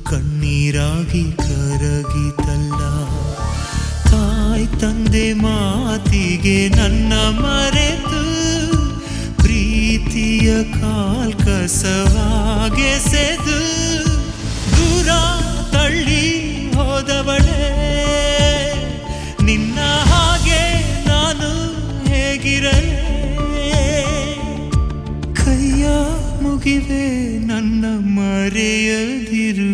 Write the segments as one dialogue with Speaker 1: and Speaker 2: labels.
Speaker 1: ಕಣ್ಣೀರಾಗಿ ಕರಗಿತಲ್ಲ ತಾಯಿ ತಂದೆ ಮಾತಿಗೆ ನನ್ನ ಮರೆತು ಪ್ರೀತಿಯ ಕಾಲ್ ಕಸವಾಗೆಸೆದು ದೂರ ತಳ್ಳಿ ಹೋದವಳೆ ನಿನ್ನ ಹಾಗೆ ನಾನು ಹೇಗಿರಲೇ ಕೈಯ ಮುಗಿವೆ ನನ್ನ ಮರೆಯದಿರು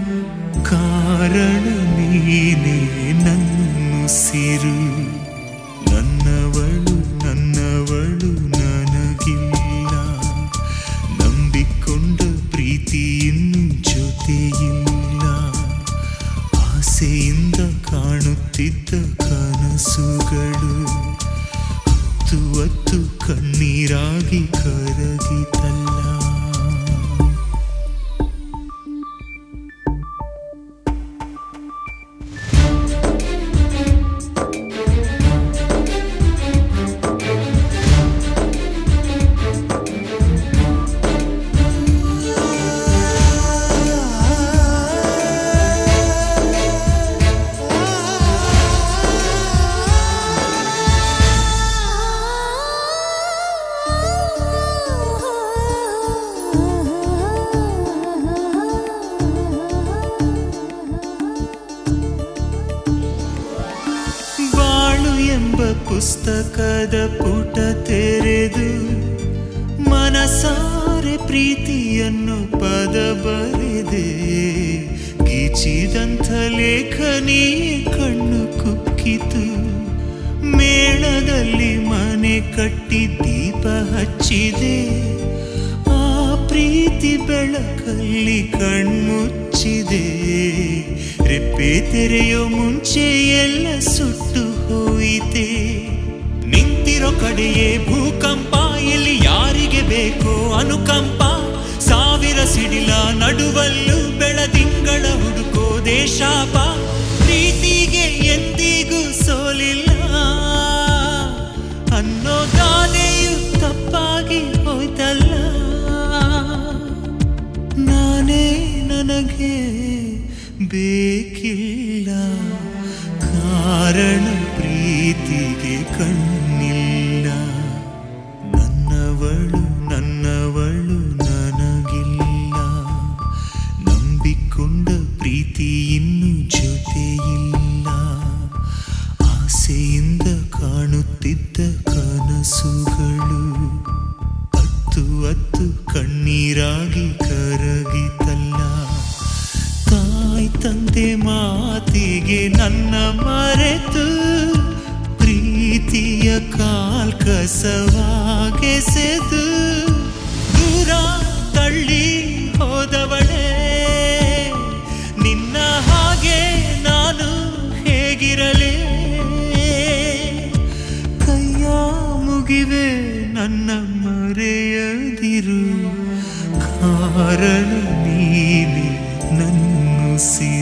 Speaker 1: ಕಾರಣ ನೀನೇ ನನ್ನುಸಿರು ನನ್ನವಳು ನನ್ನವಳು ನನಗಿಲ್ಲ ನಂಬಿಕೊಂಡ ಪ್ರೀತಿ ಇನ್ನು ಜೊತೆಯಿಲ್ಲ ಆಸೆಯಿಂದ ಕಾಣುತ್ತಿದ್ದ ಕನಸುಗಳು ಹತ್ತು ಹತ್ತು ಕಣ್ಣೀರಾಗಿ ಕರಗಿತಲ್ಲ ಬಾಳು ಎಂಬ ಪುಸ್ತಕದ ಪುಟ ತೆರೆದು ಮನಸಾರೆ ಪ್ರೀತಿಯನ್ನು ಪದ ಬರೆದೆ ಗೀಚಿದಂಥ ಲೇಖನಿ ಕಣ್ಣು ಕುಕ್ಕಿತು ಮೇಳದಲ್ಲಿ ಮನೆ ಕಟ್ಟಿ ದೀಪ ಹಚ್ಚಿದೆ ಆ ಪ್ರೀತಿ ಬೆಳಕಲ್ಲಿ ಕಣ್ಮುಚ್ಚಿದೆ ರೆಪ್ಪೆ ತೆರೆಯೋ ಮುಂಚೆ ಎಲ್ಲ ಸುಟ್ಟು ಹೋಯಿತೆ ನಿಂತಿರೋ ಕಡೆಯೇ ಭೂಕಂಪ ಇಲ್ಲಿ ಯಾರಿಗೆ ಬೇಕೋ ಅನುಕಂಪ ಸಾವಿರ ಸಿಡಿಲ ನಡುವಲ್ಲೂ ಬೆಳದಿಂಗಳ ಹುಡುಕೋ ದೇಶಾಪ ಪ್ರೀತಿಗೆ ಎಂದಿಗೂ ಸೋಲಿಲ್ಲ ಅನ್ನೋ ಗಾದೆಯು ತಪ್ಪಾಗಿ ಹೋಯ್ತಲ್ಲ ನಾನೇ ನನಗೆ ಬೇಕಿಲ್ಲ ಕಾರಣ ಪ್ರೀತಿಗೆ ಕಣ್ಣಿಲ್ಲ ನನ್ನವಳು ನನ್ನವಳು ನನಗಿಲ್ಲ ನಂಬಿಕೊಂಡ ಪ್ರೀತಿ ಇನ್ನು ಜೊತೆಯಿಲ್ಲ ಆಸೆಯಿಂದ ಕಾಣುತ್ತಿದ್ದ ಕನಸುಗಳು ಹತ್ತು ಹತ್ತು ಕಣ್ಣೀರಾಗಿ ಕರಗಿತಲ್ಲ ತಾಯಿ ತಂದೆ ಮಾತಿಗೆ ನನ್ನ ಮರೆತು ಪ್ರೀತಿಯ ಕಾಲ್ ಕಸವಾಗೆಸೆದು ದೂರ ತಳ್ಳಿ ಹೋದವಳೆ ನಿನ್ನ ಹಾಗೆ ನಾನು ಹೇಗಿರಲೇ ಕೈಯ ಮುಗಿವೆ ನನ್ನ ಮರೆಯದಿರು ಕಾರಣ ನೀನೆ ನನ್ನುಸಿರು